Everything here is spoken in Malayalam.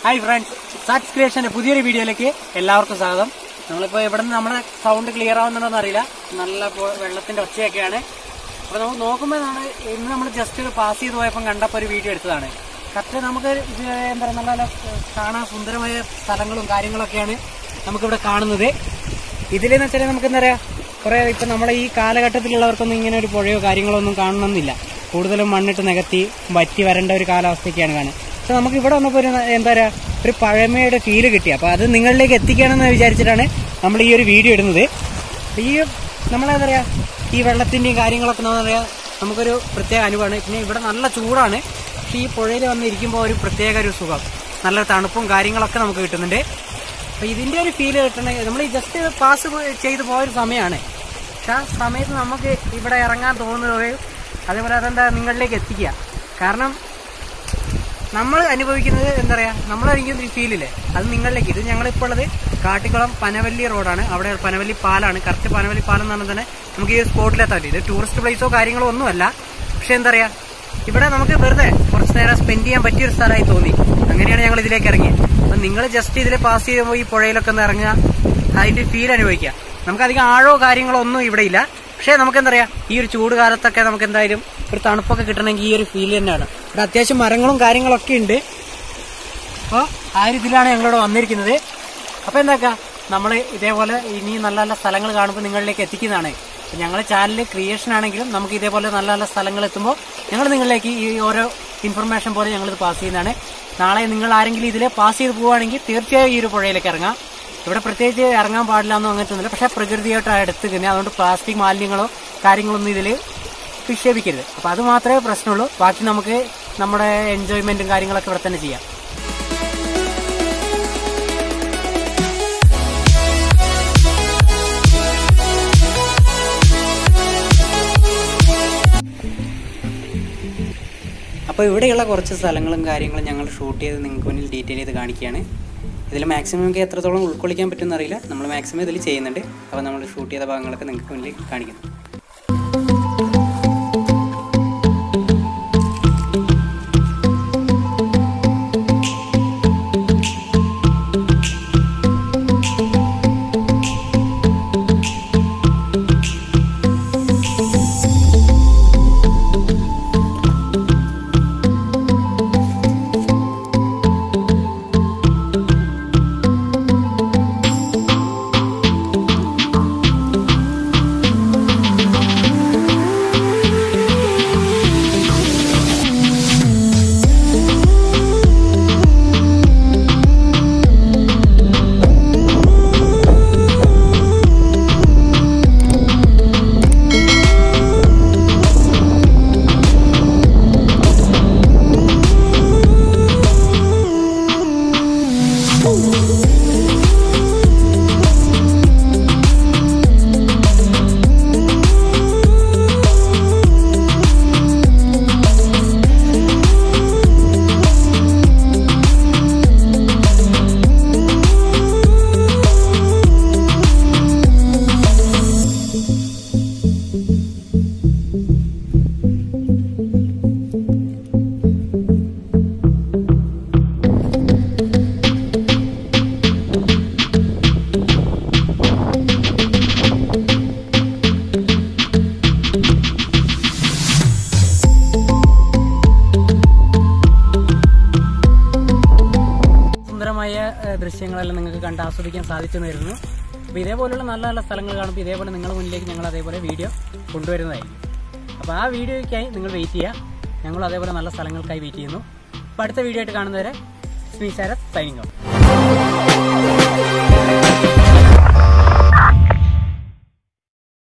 ഹായ് ഫ്രണ്ട്സ് സാറ്റ്സ് ക്രിയേഷന്റെ പുതിയൊരു വീഡിയോയിലേക്ക് എല്ലാവർക്കും സ്വാഗതം നമ്മളിപ്പോ ഇവിടെ നിന്ന് നമ്മുടെ സൗണ്ട് ക്ലിയർ ആവുന്നുണ്ടോന്ന് അറിയില്ല നല്ല പോ- വെള്ളത്തിന്റെ ഒച്ചയൊക്കെയാണ് അപ്പൊ നമുക്ക് നോക്കുമ്പോൾ ഇന്ന് നമ്മൾ ജസ്റ്റ് ഒരു പാസ് ചെയ്ത് പോയപ്പോൾ കണ്ടപ്പോൾ ഒരു വീഡിയോ എടുത്തതാണ് കറക്റ്റ് നമുക്ക് ഇത് എന്താ പറയുക നല്ല നല്ല കാണാൻ സുന്ദരമായ സ്ഥലങ്ങളും കാര്യങ്ങളൊക്കെയാണ് നമുക്കിവിടെ കാണുന്നത് ഇതിലെന്ന് വെച്ചാൽ നമുക്ക് എന്താ പറയാ കുറെ ഇപ്പൊ നമ്മുടെ ഈ കാലഘട്ടത്തിലുള്ളവർക്കൊന്നും ഇങ്ങനെ ഒരു പുഴയോ കാര്യങ്ങളോ ഒന്നും കാണണമെന്നില്ല കൂടുതലും മണ്ണിട്ട് നികത്തി വറ്റി വരേണ്ട ഒരു കാലാവസ്ഥയൊക്കെയാണ് കാണുന്നത് പക്ഷെ നമുക്ക് ഇവിടെ വന്നപ്പോൾ ഒരു എന്താ പറയാ ഒരു പഴമയുടെ ഫീല് കിട്ടി അപ്പൊ അത് നിങ്ങളിലേക്ക് എത്തിക്കണമെന്ന് വിചാരിച്ചിട്ടാണ് നമ്മൾ ഈ ഒരു വീഡിയോ ഇടുന്നത് അപ്പൊ ഈ നമ്മളെന്താ പറയാ ഈ വെള്ളത്തിന്റെയും കാര്യങ്ങളൊക്കെ എന്താ പറയാ നമുക്കൊരു പ്രത്യേക അനുഭവമാണ് പിന്നെ ഇവിടെ നല്ല ചൂടാണ് പക്ഷെ ഈ പുഴയിൽ വന്നിരിക്കുമ്പോൾ ഒരു പ്രത്യേക ഒരു സുഖം നല്ല തണുപ്പും കാര്യങ്ങളൊക്കെ നമുക്ക് കിട്ടുന്നുണ്ട് അപ്പൊ ഇതിന്റെ ഒരു ഫീല് കിട്ടണമെങ്കിൽ നമ്മൾ ജസ്റ്റ് പാസ് ചെയ്ത് പോയൊരു സമയമാണ് പക്ഷെ ആ സമയത്ത് നമുക്ക് ഇവിടെ ഇറങ്ങാൻ തോന്നുകയും അതേപോലെ അതെന്താ നിങ്ങളിലേക്ക് എത്തിക്കുക കാരണം നമ്മൾ അനുഭവിക്കുന്നത് എന്താ പറയാ നമ്മൾ അനുഭവിക്കുന്ന ഒരു ഫീലില്ലേ അത് നിങ്ങളിലേക്ക് ഇത് ഞങ്ങളിപ്പോൾ ഉള്ളത് കാട്ടിക്കുളം പനവല്ലി റോഡാണ് അവിടെ പനവല്ലി പാലാണ് കറക്റ്റ് പനവല്ലി പാലം എന്ന് പറഞ്ഞാൽ തന്നെ നമുക്ക് ഈ സ്പോട്ടിലെത്താൻ പറ്റും ഇത് ടൂറിസ്റ്റ് പ്ലേസോ കാര്യങ്ങളോ ഒന്നുമല്ല പക്ഷെ എന്താ പറയാ ഇവിടെ നമുക്ക് വെറുതെ കുറച്ച് നേരം സ്പെൻഡ് ചെയ്യാൻ പറ്റിയ ഒരു സ്ഥലമായി തോന്നി അങ്ങനെയാണ് ഞങ്ങൾ ഇതിലേക്ക് ഇറങ്ങിയത് അപ്പൊ നിങ്ങൾ ജസ്റ്റ് ഇതിൽ പാസ് ചെയ്യുമ്പോൾ ഈ പുഴയിലൊക്കെ ഒന്ന് ഇറങ്ങുക അതിന്റെ ഫീൽ അനുഭവിക്കുക നമുക്ക് അധികം ആഴോ കാര്യങ്ങളോ ഒന്നും ഇവിടെ ഇല്ല പക്ഷേ നമുക്ക് എന്താ പറയാ ഈ ഒരു ചൂട് കാലത്തൊക്കെ നമുക്ക് എന്തായാലും ഒരു തണുപ്പൊക്കെ കിട്ടണമെങ്കിൽ ഈ ഒരു ഫീൽ തന്നെയാണ് ഇവിടെ അത്യാവശ്യം മരങ്ങളും കാര്യങ്ങളൊക്കെ ഉണ്ട് അപ്പോൾ ആ ഒരു ഇതിലാണ് ഞങ്ങളിവിടെ വന്നിരിക്കുന്നത് അപ്പോൾ എന്താക്കാ നമ്മൾ ഇതേപോലെ ഇനി നല്ല നല്ല സ്ഥലങ്ങൾ കാണുമ്പോൾ നിങ്ങളിലേക്ക് എത്തിക്കുന്നതാണ് ഞങ്ങൾ ചാനൽ ക്രിയേഷൻ ആണെങ്കിലും നമുക്ക് ഇതേപോലെ നല്ല നല്ല സ്ഥലങ്ങൾ എത്തുമ്പോൾ ഞങ്ങൾ നിങ്ങളിലേക്ക് ഈ ഓരോ ഇൻഫർമേഷൻ പോലെ ഞങ്ങളിത് പാസ് ചെയ്യുന്നതാണ് നാളെ നിങ്ങൾ ആരെങ്കിലും ഇതിൽ പാസ് ചെയ്ത് പോവുകയാണെങ്കിൽ തീർച്ചയായും ഈ ഒരു പുഴയിലേക്ക് ഇറങ്ങാം ഇവിടെ പ്രത്യേകിച്ച് ഇറങ്ങാൻ പാടില്ല എന്നോ അങ്ങനത്തെ ഒന്നുമില്ല പക്ഷേ പ്രകൃതിയായിട്ട് അടുത്ത് തന്നെ അതുകൊണ്ട് പ്ലാസ്റ്റിക് മാലിന്യങ്ങളോ കാര്യങ്ങളൊന്നും ഇതിൽ നിക്ഷേപിക്കരുത് അപ്പൊ അത് മാത്രമേ പ്രശ്നമുള്ളൂ ബാക്കി നമുക്ക് നമ്മുടെ എൻജോയ്മെന്റും കാര്യങ്ങളൊക്കെ ഇവിടെ തന്നെ ചെയ്യാം അപ്പോൾ ഇവിടെയുള്ള കുറച്ച് സ്ഥലങ്ങളും കാര്യങ്ങളും ഞങ്ങൾ ഷൂട്ട് ചെയ്ത് നിങ്ങൾക്ക് മുന്നിൽ ഡീറ്റെയിൽ ചെയ്ത് കാണിക്കുകയാണ് ഇതിൽ മാക്സിമം നമുക്ക് എത്രത്തോളം ഉൾക്കൊള്ളിക്കാൻ പറ്റുമെന്ന് അറിയില്ല നമ്മൾ മാക്സിമം ഇതിൽ ചെയ്യുന്നുണ്ട് അപ്പോൾ നമ്മൾ ഷൂട്ട് ചെയ്ത ഭാഗങ്ങളൊക്കെ നിങ്ങൾക്ക് മുന്നിൽ കാണിക്കുന്നു സുന്ദരമായ ഏഹ്, ദൃശ്യങ്ങളെല്ലാം നിങ്ങൾക്ക് കണ്ട് ആസ്വദിക്കാൻ സാധിച്ചെന്ന് വരുന്നു അപ്പോൾ ഇതേപോലുള്ള നല്ല നല്ല സ്ഥലങ്ങൾ കാണുമ്പോൾ ഇതേപോലെ നിങ്ങളുടെ മുന്നിലേക്ക് ഞങ്ങൾ അതേപോലെ വീഡിയോ കൊണ്ടുവരുന്നതായിരിക്കും അപ്പോൾ ആ വീഡിയോയ്ക്കായി നിങ്ങൾ വെയിറ്റ് ചെയ്യുക ഞങ്ങൾ അതേപോലെ നല്ല സ്ഥലങ്ങൾക്കായി വെയിറ്റ് ചെയ്യുന്നു അപ്പോൾ അടുത്ത വീഡിയോ ആയിട്ട് കാണുന്നവരെ ശ്രീ ശരത് സൈനിങ്